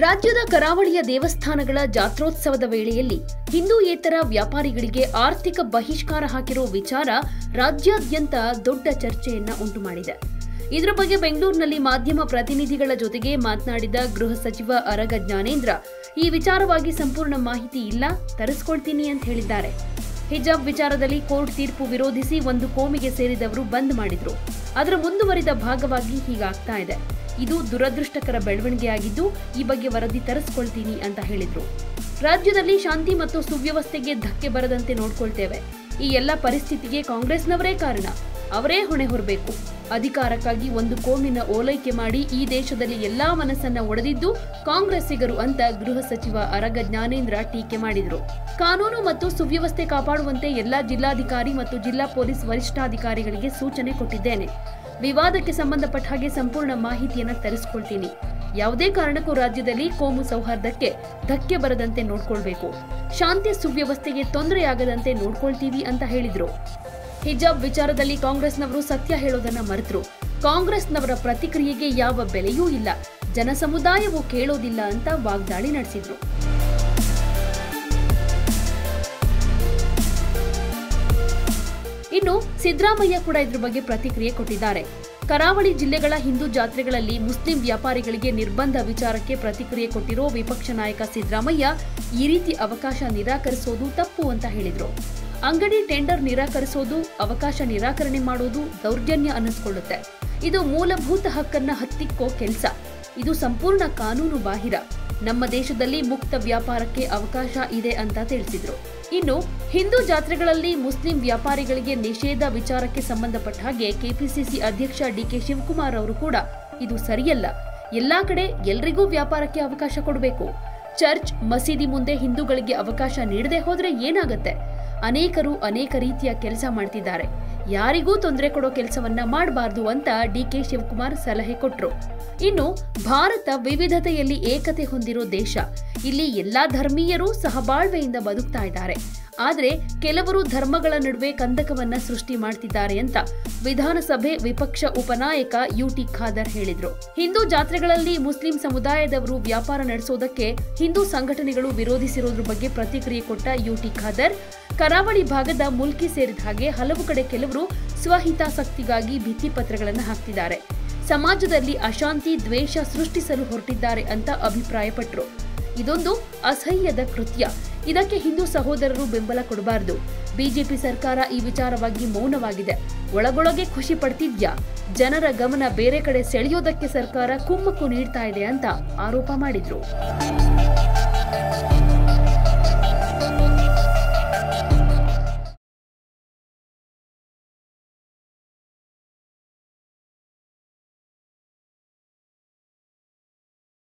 ರಾಜ್ಯದ ಕರಾವಳಿಯ ದೇವಸ್ಥಾನಗಳ ಜಾತ್ರೋತ್ಸವದ ವೇಳೆಯಲ್ಲಿ ಹಿಂದೂಯೇತರ ವ್ಯಾಪಾರಿಗಳಿಗೆ ಆರ್ಥಿಕ ಬಹಿಷ್ಕಾರ ಹಾಕಿರೋ ವಿಚಾರ ರಾಜ್ಯಾದ್ಯಂತ ದೊಡ್ಡ ಚರ್ಚೆಯನ್ನ ಉಂಟುಮಾಡಿದೆ ಇದರ ಬಗ್ಗೆ ಬೆಂಗಳೂರಿನಲ್ಲಿ ಮಾಧ್ಯಮ ಪ್ರತಿನಿಧಿಗಳ ಜೊತೆಗೆ ಮಾತನಾಡಿದ ಗೃಹ ಸಚಿವ ಅರಗ ಜ್ಞಾನೇಂದ್ರ ಈ ವಿಚಾರವಾಗಿ ಸಂಪೂರ್ಣ ಮಾಹಿತಿ ಇಲ್ಲ ತರಿಸ್ಕೊಳ್ತೀನಿ ಅಂತ ಹೇಳಿದ್ದಾರೆ ಹಿಜಾಬ್ ವಿಚಾರದಲ್ಲಿ ಕೋರ್ಟ್ ತೀರ್ಪು ವಿರೋಧಿಸಿ ಒಂದು ಕೋಮಿಗೆ ಸೇರಿದವರು ಬಂದ್ ಮಾಡಿದ್ರು ಅದರ ಮುಂದುವರಿದ ಭಾಗವಾಗಿ ಹೀಗಾಗ್ತಾ ಇದೆ ಇದು ದುರದೃಷ್ಟಕರ ಬೆಳವಣಿಗೆಯಾಗಿದ್ದು ಈ ಬಗ್ಗೆ ವರದಿ ತರಿಸ್ಕೊಳ್ತೀನಿ ಅಂತ ಹೇಳಿದ್ರು ರಾಜ್ಯದಲ್ಲಿ ಶಾಂತಿ ಮತ್ತು ಸುವ್ಯವಸ್ಥೆಗೆ ಧಕ್ಕೆ ಬರದಂತೆ ನೋಡ್ಕೊಳ್ತೇವೆ ಈ ಎಲ್ಲ ಪರಿಸ್ಥಿತಿಗೆ ಕಾಂಗ್ರೆಸ್ನವರೇ ಕಾರಣ ಅವರೇ ಹೊಣೆ ಹೊರಬೇಕು ಅಧಿಕಾರಕ್ಕಾಗಿ ಒಂದು ಕೋಮಿನ ಓಲೈಕೆ ಮಾಡಿ ಈ ದೇಶದಲ್ಲಿ ಎಲ್ಲಾ ಮನಸ್ಸನ್ನ ಒಡೆದಿದ್ದು ಕಾಂಗ್ರೆಸ್ಸಿಗರು ಅಂತ ಗೃಹ ಸಚಿವ ಅರಗ ಜ್ಞಾನೇಂದ್ರ ಟೀಕೆ ಮಾಡಿದರು ಕಾನೂನು ಮತ್ತು ಸುವ್ಯವಸ್ಥೆ ಕಾಪಾಡುವಂತೆ ಎಲ್ಲಾ ಜಿಲ್ಲಾಧಿಕಾರಿ ಮತ್ತು ಜಿಲ್ಲಾ ಪೊಲೀಸ್ ವರಿಷ್ಠಾಧಿಕಾರಿಗಳಿಗೆ ಸೂಚನೆ ಕೊಟ್ಟಿದ್ದೇನೆ ವಿವಾದಕ್ಕೆ ಸಂಬಂಧಪಟ್ಟ ಹಾಗೆ ಸಂಪೂರ್ಣ ಮಾಹಿತಿಯನ್ನ ತರಿಸ್ಕೊಳ್ತೀನಿ ಯಾವುದೇ ಕಾರಣಕ್ಕೂ ರಾಜ್ಯದಲ್ಲಿ ಕೋಮು ಸೌಹಾರ್ದಕ್ಕೆ ಧಕ್ಕೆ ಬರದಂತೆ ನೋಡ್ಕೊಳ್ಬೇಕು ಶಾಂತಿ ಸುವ್ಯವಸ್ಥೆಗೆ ತೊಂದರೆಯಾಗದಂತೆ ನೋಡ್ಕೊಳ್ತೀವಿ ಅಂತ ಹೇಳಿದ್ರು ಹಿಜಾಬ್ ವಿಚಾರದಲ್ಲಿ ಕಾಂಗ್ರೆಸ್ನವರು ಸತ್ಯ ಹೇಳೋದನ್ನ ಮರೆತರು ಕಾಂಗ್ರೆಸ್ನವರ ಪ್ರತಿಕ್ರಿಯೆಗೆ ಯಾವ ಬೆಲೆಯೂ ಇಲ್ಲ ಜನಸಮುದಾಯವು ಕೇಳೋದಿಲ್ಲ ಅಂತ ವಾಗ್ದಾಳಿ ನಡೆಸಿದ್ರು ಇನ್ನು ಸಿದ್ದರಾಮಯ್ಯ ಕೂಡ ಇದ್ರ ಬಗ್ಗೆ ಪ್ರತಿಕ್ರಿಯೆ ಕೊಟ್ಟಿದ್ದಾರೆ ಕರಾವಳಿ ಜಿಲ್ಲೆಗಳ ಹಿಂದೂ ಜಾತ್ರೆಗಳಲ್ಲಿ ಮುಸ್ಲಿಂ ವ್ಯಾಪಾರಿಗಳಿಗೆ ನಿರ್ಬಂಧ ವಿಚಾರಕ್ಕೆ ಪ್ರತಿಕ್ರಿಯೆ ಕೊಟ್ಟಿರೋ ವಿಪಕ್ಷ ನಾಯಕ ಸಿದ್ದರಾಮಯ್ಯ ಈ ರೀತಿ ಅವಕಾಶ ನಿರಾಕರಿಸೋದು ತಪ್ಪು ಅಂತ ಹೇಳಿದ್ರು ಅಂಗಡಿ ಟೆಂಡರ್ ನಿರಾಕರಿಸೋದು ಅವಕಾಶ ನಿರಾಕರಣೆ ಮಾಡೋದು ದೌರ್ಜನ್ಯ ಅನ್ನಿಸ್ಕೊಳ್ಳುತ್ತೆ ಇದು ಮೂಲಭೂತ ಹಕ್ಕನ್ನ ಹತ್ತಿಕ್ಕೋ ಕೆಲಸ ಇದು ಸಂಪೂರ್ಣ ಕಾನೂನು ಬಾಹಿರ ನಮ್ಮ ದೇಶದಲ್ಲಿ ಮುಕ್ತ ವ್ಯಾಪಾರಕ್ಕೆ ಅವಕಾಶ ಇದೆ ಅಂತ ತಿಳಿಸಿದ್ರು ಇನ್ನು ಹಿಂದೂ ಜಾತ್ರೆಗಳಲ್ಲಿ ಮುಸ್ಲಿಂ ವ್ಯಾಪಾರಿಗಳಿಗೆ ನಿಷೇಧ ವಿಚಾರಕ್ಕೆ ಸಂಬಂಧಪಟ್ಟ ಹಾಗೆ ಕೆಪಿಸಿಸಿ ಅಧ್ಯಕ್ಷ ಡಿಕೆ ಶಿವಕುಮಾರ್ ಅವರು ಕೂಡ ಇದು ಸರಿಯಲ್ಲ ಎಲ್ಲಾ ಕಡೆ ಎಲ್ರಿಗೂ ವ್ಯಾಪಾರಕ್ಕೆ ಅವಕಾಶ ಕೊಡಬೇಕು ಚರ್ಚ್ ಮಸೀದಿ ಮುಂದೆ ಹಿಂದೂಗಳಿಗೆ ಅವಕಾಶ ನೀಡದೆ ಹೋದ್ರೆ ಏನಾಗತ್ತೆ ಅನೇಕರು ಅನೇಕ ರೀತಿಯ ಕೆಲಸ ಮಾಡ್ತಿದ್ದಾರೆ ಯಾರಿಗೂ ತೊಂದರೆ ಕೊಡೋ ಕೆಲಸವನ್ನ ಮಾಡಬಾರ್ದು ಅಂತ ಡಿಕೆ ಶಿವಕುಮಾರ್ ಸಲಹೆ ಕೊಟ್ರು ಇನ್ನು ಭಾರತ ವಿವಿಧತೆಯಲ್ಲಿ ಏಕತೆ ಹೊಂದಿರೋ ದೇಶ ಇಲ್ಲಿ ಎಲ್ಲಾ ಧರ್ಮೀಯರು ಸಹಬಾಳ್ವೆಯಿಂದ ಬದುಕ್ತಾ ಇದ್ದಾರೆ ಆದ್ರೆ ಕೆಲವರು ಧರ್ಮಗಳ ನಡುವೆ ಕಂದಕವನ್ನ ಸೃಷ್ಟಿ ಮಾಡ್ತಿದ್ದಾರೆ ಅಂತ ವಿಧಾನಸಭೆ ವಿಪಕ್ಷ ಉಪನಾಯಕ ಯುಟಿ ಖಾದರ್ ಹೇಳಿದ್ರು ಹಿಂದೂ ಜಾತ್ರೆಗಳಲ್ಲಿ ಮುಸ್ಲಿಂ ಸಮುದಾಯದವರು ವ್ಯಾಪಾರ ನಡೆಸೋದಕ್ಕೆ ಹಿಂದೂ ಸಂಘಟನೆಗಳು ವಿರೋಧಿಸಿರೋದ್ರ ಬಗ್ಗೆ ಪ್ರತಿಕ್ರಿಯೆ ಕೊಟ್ಟ ಯುಟಿ ಖಾದರ್ ಕರಾವಳಿ ಭಾಗದ ಮುಲ್ಕಿ ಸೇರಿದ ಹಾಗೆ ಹಲವು ಕಡೆ ಕೆಲವರು ಸ್ವಹಿತಾಸಕ್ತಿಗಾಗಿ ಭಿತ್ತಿಪತ್ರಗಳನ್ನು ಹಾಕ್ತಿದ್ದಾರೆ ಸಮಾಜದಲ್ಲಿ ಅಶಾಂತಿ ದ್ವೇಷ ಸೃಷ್ಟಿಸಲು ಹೊರಟಿದ್ದಾರೆ ಅಂತ ಅಭಿಪ್ರಾಯಪಟ್ಟರು ಇದೊಂದು ಅಸಹ್ಯದ ಕೃತ್ಯ ಇದಕ್ಕೆ ಹಿಂದೂ ಸಹೋದರರು ಬೆಂಬಲ ಕೊಡಬಾರದು ಬಿಜೆಪಿ ಸರ್ಕಾರ ಈ ವಿಚಾರವಾಗಿ ಮೌನವಾಗಿದೆ ಒಳಗೊಳಗೆ ಖುಷಿ ಪಡ್ತಿದ್ಯಾ ಜನರ ಗಮನ ಬೇರೆ ಕಡೆ ಸೆಳೆಯೋದಕ್ಕೆ ಸರ್ಕಾರ ಕುಮ್ಮಕ್ಕು ನೀಡ್ತಾ ಇದೆ ಅಂತ ಆರೋಪ ಮಾಡಿದ್ರು